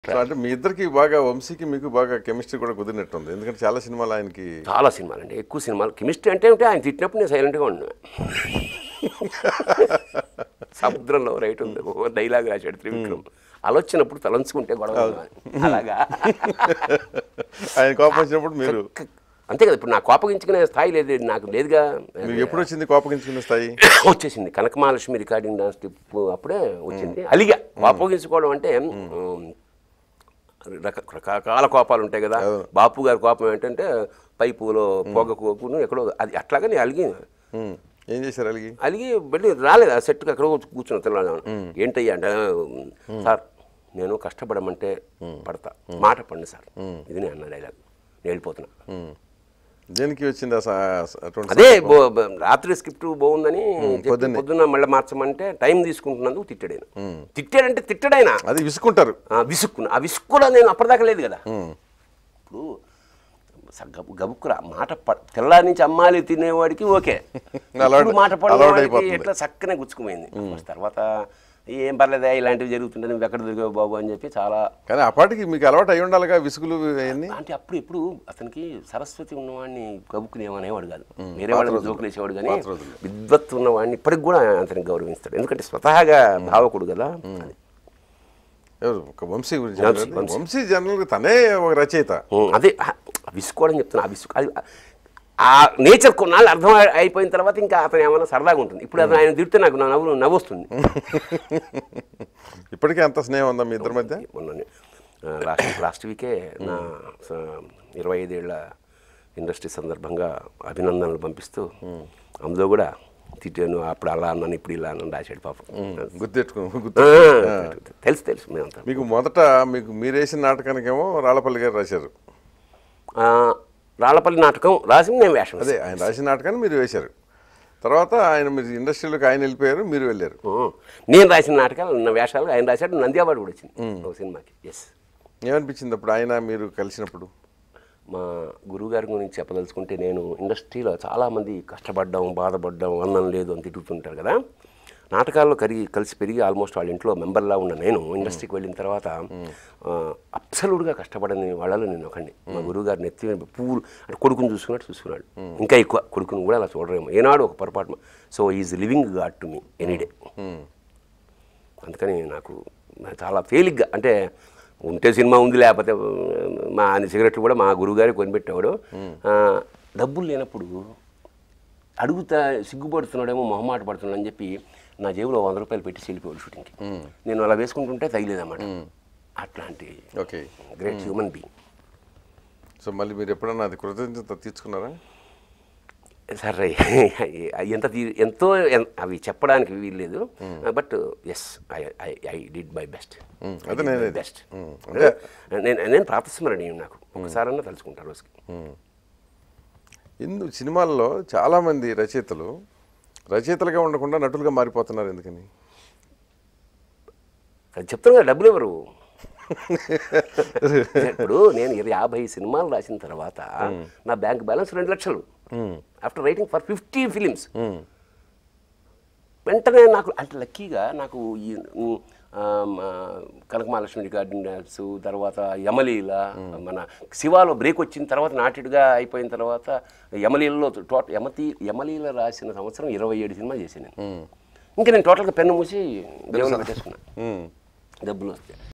So అంటే మీ ఇద్దరికి బాగా వంశీకి మీకు బాగా కెమిస్ట్రీ కూడా కుదిరినట్టుంది ఎందుకంటే చాలా సినిమాలు ఆయనకి చాలా సినిమాలు అండి ఎక్కువ సినిమాలు కెమిస్ట్రీ అంటే ఏమిటి ఆయన తిట్టినప్పుడు నేను సైలెంట్గా ఉన్నా సముద్రంలో రైట్ ఉంది ఓ డైలాగ్ రాశాడు త్రివిక్రమ్ అలొచ్చినప్పుడు తలంచుకుంటే గొడవ అలాగా ఆయన కోపం వచ్చినప్పుడు మీరు అంతే కదా ఇప్పుడు నా కోపగించుకునే స్థాయి లేదు నాకు లేదుగా మీకు ఎప్పుడు వచ్చింది కోపగించుకునే స్థాయి వచ్చేసింది కనకమహాలక్ష్మి రికార్డింగ్ డాన్స్ ట్రిప్ అప్పుడే వచ్చింది అలిగా కోపగించుకోవడం అంటే ఉమ్, రక- రకరకాల కోపాలు ఉంటాయి కదా బాపు గారి కోపం ఏంటంటే పైపులో పొగ కోకును ఎక్కడో అది అట్లాగని అలిగి ఉమ్. ఏం చేశారు అలిగి అలిగి వెళ్ళి రాలేదు ఆ సెట్కి ఎక్కడో కూర్చున్న తెల్లాడు ఏంటయ్యా అంటే సార్ నేను కష్టపడమంటే పడతా మాట పండి సార్ ఇది నేను అన్న డైలాగ్ నేను వెళ్ళిపోతున్నా ఉమ్. దేనికి వచ్చింది ఆ స- అటువంటి అదే బో- బ- రాత్రి స్క్రిప్ట్ బాగుందని చెప్పి పొద్దున్నే. పొద్దున్న మళ్ళీ మార్చమంటే టైం తీసుకుంటున్నందుకు తిట్టాడు తిట్టాడంటే తిట్టాడైనా అది విసుకుంటారు విసుక్కున్నా ఆ విసుక్కులో నేను అప్పటిదాకా లేదు కదా ఇప్పుడు స- గబు గబుక్కురా మాట ప తెల్లారి నుంచి అమ్మాలి తినేవాడికి ఓకే అలవాటు- ఇప్పుడు మాట అలవాటు పడవాడికి అయిపోతుంది. ఎట్లా చక్కనే గుచ్చుకుపోయింది మరి తర్వాత ఏం పర్లేదా ఇలాంటివి జరుగుతుంటే నువ్వు ఎక్కడ దిగావు బాబు అని చెప్పి చాలా కానీ అప్పటికి మీకు అలవాటు అయి ఉండాలిగా విసుగులు అవన్నీ అంటే అప్పుడు ఇప్పుడు అతనికి సరస్వతి ఉన్నవాడిని గబుక్కుని ఏమనేవాడు కాదు వేరే వాళ్ళకి జోకులు వేసేవాడు కానీ పాత రోజుల్లో. విద్వత్తు ఉన్నవాడిని ఇప్పటికి కూడా అతనికి గౌరవిస్తాడు ఎందుకంటే స్వతహాగా భావకుడు కదా అది. ఎవరు ఒక వంశీ గురించి వంశీ, చెప్పారు. వంశీ జనరల్గా తనే ఒక రచయిత ఉం, అదే ఆ, విసుకోవడం చెప్తున్నా ఆ విసుకు అది ఆ నేచర్ కొన్నాళ్ళు అర్థం అయి- అయిపోయిన తర్వాత ఇంకా అతను ఏమైనా సరదాగా ఉంటుంది ఇప్పుడు అతను ఆయన తిడితే నాకు నా నవ్వు నవ్వు వస్తుంది ఇప్పటికే అంత స్నేహం ఉందా మీ ఇద్దరి మధ్య మొన్న లాస్ట్ లాస్ట్ వీకే నా స- ఇరవై ఐదేళ్ల ఇండస్ట్రీ సందర్భంగా అభినందనలు పంపిస్తూ అందులో కూడా తిట్టాను అప్పుడు అలా అన్నాను ఇప్పుడు ఇలా అన్నాను రాశాడు పాపం గుర్తెట్టుకో గుర్తు ఆ, తెలుసు తెలుసు మేమంతా మీకు మొదట మీకు మీరు వేసిన నాటకానికేమో రాళ్ళపల్లి గారు రాశారు ఆ, రాళ్ళపల్లి నాటకం రాసి నేను వేషం అదే ఆయన రాసిన నాటకాన్ని మీరు వేశారు తర్వాత ఆయన మీరు ఇండస్ట్రీలోకి ఆయన వెళ్ళిపోయారు మీరు వెళ్ళారు ఉం. నేను రాసిన నాటకాలు నా వేషాలు ఆయన రాశాడు నంది అవార్డు కూడా వచ్చింది ఒక సినిమాకి ఎస్ ఏమనిపించింది అప్పుడు ఆయన మీరు కలిసినప్పుడు మా గురువుగారి గురించి చెప్పదలుచుకుంటే నేను ఇండస్ట్రీలో చాలామంది కష్టపడ్డాం బాధపడ్డాం అన్నం లేదు అని తిరుగుతుంటారు కదా నాటకాల్లో కరిగి కలిసి పెరిగి ఆల్మోస్ట్ వాళ్ళ ఇంట్లో మెంబర్లా ఉన్న నేను ఇండస్ట్రీకి వెళ్ళిన తర్వాత అబ్సల్యూట్గా కష్టపడని వాళ్ళలో నేను ఒకండి మా గురువు గారిని ఎత్తి మీద పువ్వులు అంటే కొడుకుని చూసుకున్నట్టు చూసుకున్నాడు ఇంకా ఎక్కువ కొడుకుని కూడా అలా చూడరేమో ఏనాడు ఒక పొరపాటు so is living god to me any day అందుకని నాకు చాలా తేలిగ్గా అంటే ఉంటే సినిమా ఉంది లేకపోతే మా ఆయన సిగరెట్లు కూడా మా గురువుగారి కొనిపెట్టేవాడు ఆ, డబ్బులు లేనప్పుడు అడుగుతా సిగ్గుపడుతున్నాడేమో మొహమాట పడుతున్నాడు అని చెప్పి నా జేబులో వంద రూపాయలు పెట్టి వెళ్ళిపోయాడు షూటింగ్కి నేను అలా వేసుకుంటుంటే తగిలేదన్నమాట అట్లాంటి okay great human being so మళ్ళీ మీరు ఎప్పుడన్నా అది కృతజ్ఞత తీర్చుకున్నారా సరే ఎంత తీ- ఎంతో ఎన్- అవి చెప్పడానికి వీల్లేదు but yes I I I did my best అదే నేను బెస్ట్ ఉమ్, అంటే నేను నేను ప్రాతస్మరణీయం నాకు ఒకసారన్నా తలుచుకుంటాను రోజుకి ఇందు సినిమాల్లో చాలామంది రచయితలు రచయితలుగా ఉండకుండా నటులుగా మారిపోతున్నారు ఎందుకని అది చెప్తాను కదా డబ్బులు ఎవరు ఇప్పుడు నేను ఇరవై యాభై సినిమాలు రాసిన తర్వాత నా బ్యాంక్ బ్యాలెన్స్ రెండు లక్షలు after writing for fifty films వెంటనే నాకు అంటే లక్కీగా నాకు ఈ ఉమ్, ఆ, మా కనకమహాలక్ష్మి రికార్డింగ్ డ్యాన్స్ తర్వాత యమలీల మన శివాలో బ్రేక్ వచ్చిన తర్వాత నాటిడుగా అయిపోయిన తర్వాత యమలీలలో టోటల్ యమతి యమలీల రాసిన సంవత్సరం ఇరవై ఏడు సినిమా చేశాను నేను ఇంకా నేను టోటల్గా పెన్ను మూసి దేవుని పెట్టేసుకున్నా ఉమ్. డబ్బులు వస్తాయి